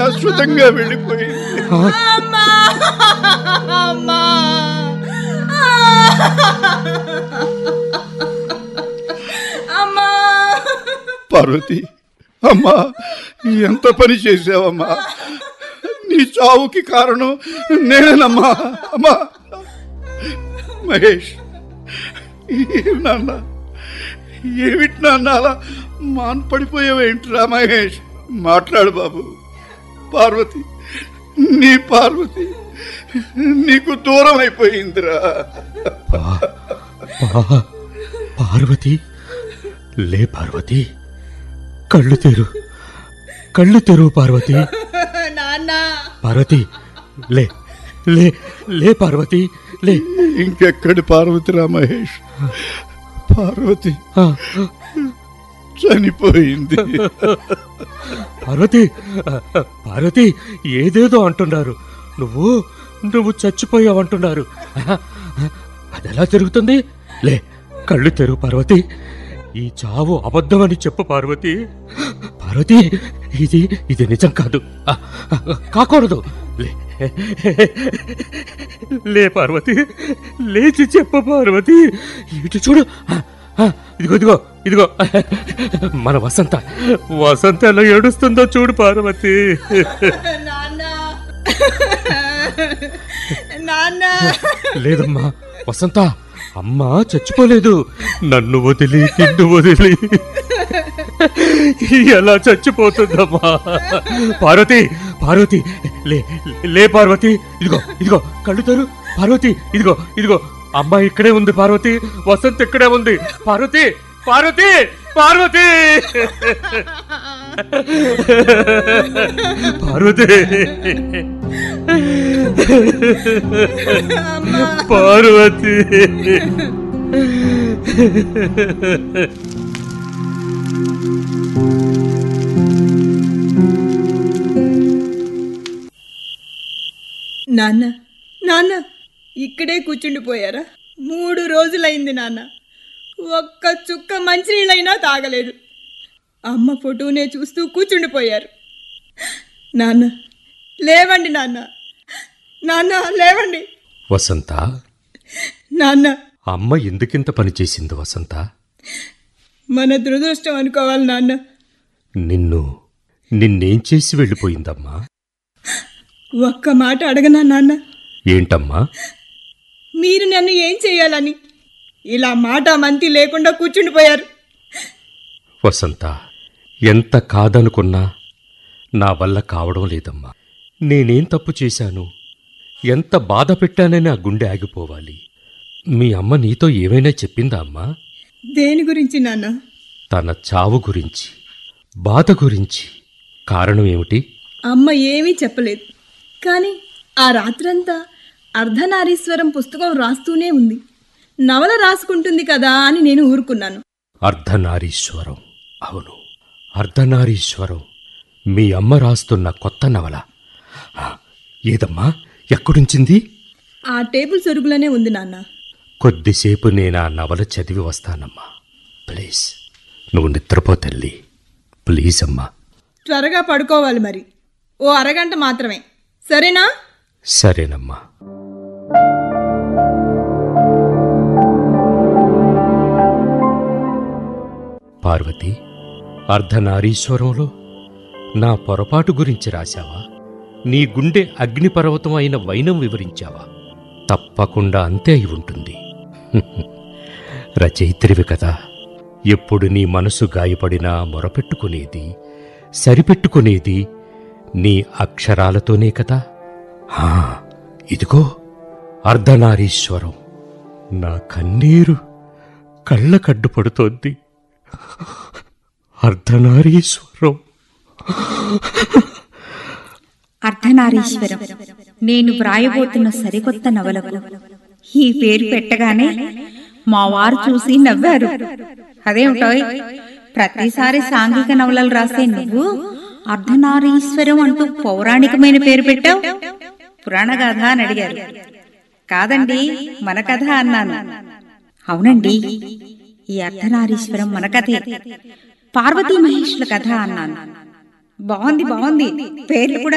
శాశ్వతంగా వెళ్ళిపోయింది అమ్మా అమ్మా అమ్మా పార్వతి అమ్మా ఎంత పని చేసావమ్మా నీ చావుకి కారణం నేనేనమ్మా అమ్మా మహేష్ ఏం నాన్న ఏమిటి నాన్న అలా మాన్ పడిపోయావేంట్రా మహేష్ మాట్లాడు బాబు పార్వతి నీ పార్వతి నీకు దూరం అయిపోయిందిరా పా- పా- పార్వతి లే పార్వతి కళ్ళు తెరు కళ్ళు తెరువు పార్వతి నాన్న పార్వతి లే లే లే పార్వతి లే ఇంకెక్కడి పార్వతిరా మహేష్ పార్వతి ఆ, చనిపోయింది పార్వతి ఆ, పార్వతి ఏదేదో అంటున్నారు నువ్వు నువ్వు చచ్చిపోయావంటున్నారు ఆ, అదెలా జరుగుతుంది లే కళ్ళు తెరువు పార్వతి ఈ చావు అబద్ధమని చెప్పు పార్వతి పార్వతి ఇది ఇది నిజం కాదు ఆ, ఆ, కాకూడదు లే లే పార్వతి లేచి చెప్పు పార్వతి ఇటు చూడు ఆ, ఆ, ఇదిగో ఇదిగో ఇదిగో మన వసంత వసంత ఎలా ఏడుస్తుందో చూడు పార్వతి నాన్న నాన్న లేదమ్మా వసంత అమ్మ చచ్చిపోలేదు నన్ను వదిలి నిన్ను వదిలి ఎలా చచ్చిపోతుందమ్మా పార్వతి పార్వతి లే లే పార్వతి ఇదిగో ఇదిగో కళ్ళు తెరు పార్వతి ఇదిగో ఇదిగో అమ్మ ఇక్కడే ఉంది పార్వతి వసంత్ ఇక్కడే ఉంది పార్వతి పార్వతి పార్వతి పార్వతి పార్వతి నాన్న నాన్న ఇక్కడే కూర్చుండిపోయారా మూడు రోజులైంది నాన్న ఒక్క చుక్క మంచినీళ్ళైనా తాగలేదు అమ్మ ఫోటోనే చూస్తూ కూర్చుండిపోయారు నాన్న లేవండి నాన్న నాన్న లేవండి వసంత నాన్న అమ్మ ఎందుకింత పని చేసింది వసంత మన దురదృష్టం అనుకోవాలి నాన్న నిన్ను నిన్నేం చేసి వెళ్ళిపోయిందమ్మా ఒక్క మాట అడగనా నాన్న ఏంటమ్మా మీరు నన్ను ఏం చేయాలని ఇలా మాట మంతి లేకుండా కూర్చుండిపోయారు వసంత ఎంత కాదనుకున్నా నా వల్ల కావడం లేదమ్మా నేనేం తప్పు చేశాను ఎంత బాధ పెట్టానని ఆ గుండె ఆగిపోవాలి మీ అమ్మ నీతో ఏమైనా చెప్పిందా అమ్మా దేని గురించి నాన్న తన చావు గురించి బాధ గురించి కారణం ఏమిటి అమ్మ ఏమీ చెప్పలేదు కానీ ఆ రాత్రంతా అర్ధనారీశ్వరం పుస్తకం రాస్తూనే ఉంది నవల రాసుకుంటుంది కదా అని నేను ఊరుకున్నాను అర్ధనారీశ్వరం అవును అర్ధనారీశ్వరం మీ అమ్మ రాస్తున్న కొత్త నవల ఆ, ఏదమ్మా ఎక్కడుంచింది ఆ టేబుల్ సొరుగులోనే ఉంది నాన్న కొద్దిసేపు నేను ఆ నవల చదివి వస్తానమ్మా ప్లీజ్ నువ్వు నిద్రపో తల్లి ప్లీజ్ అమ్మా త్వరగా పడుకోవాలి మరి ఓ అరగంట మాత్రమే సరేనా సరేనమ్మా పార్వతి అర్ధనారీశ్వరంలో నా పొరపాటు గురించి రాశావా నీ గుండె అగ్నిపర్వతం అయిన వైనం వివరించావా తప్పకుండా అంతే అయి ఉంటుంది రచయిత్రివి కదా ఎప్పుడు నీ మనసు గాయపడినా మొరపెట్టుకునేది సరిపెట్టుకునేది నీ అక్షరాలతోనే కదా హా, ఇదిగో అర్ధనారీశ్వరం నా కన్నీరు కళ్ళ కడ్డుపడుతోంది అర్ధనారీశ్వరం అర్ధనారీశ్వరం నేను వ్రాయబోతున్న సరికొత్త నవలకు ఈ పేరు పెట్టగానే మా వారు చూసి నవ్వారు అదేమిటో ప్రతిసారి సాంఘిక నవలలు రాసే నువ్వు అర్ధనారీశ్వరం అంటూ పౌరాణికమైన పేరు పెట్టావు పురాణ గాథ అని అడిగారు కాదండి మన కథ అన్నాను అవునండి ఈ అర్ధనారీశ్వరం మన కథే పార్వతీ మహేష్ల కథ అన్నాను బాగుంది బాగుంది పేర్లు కూడా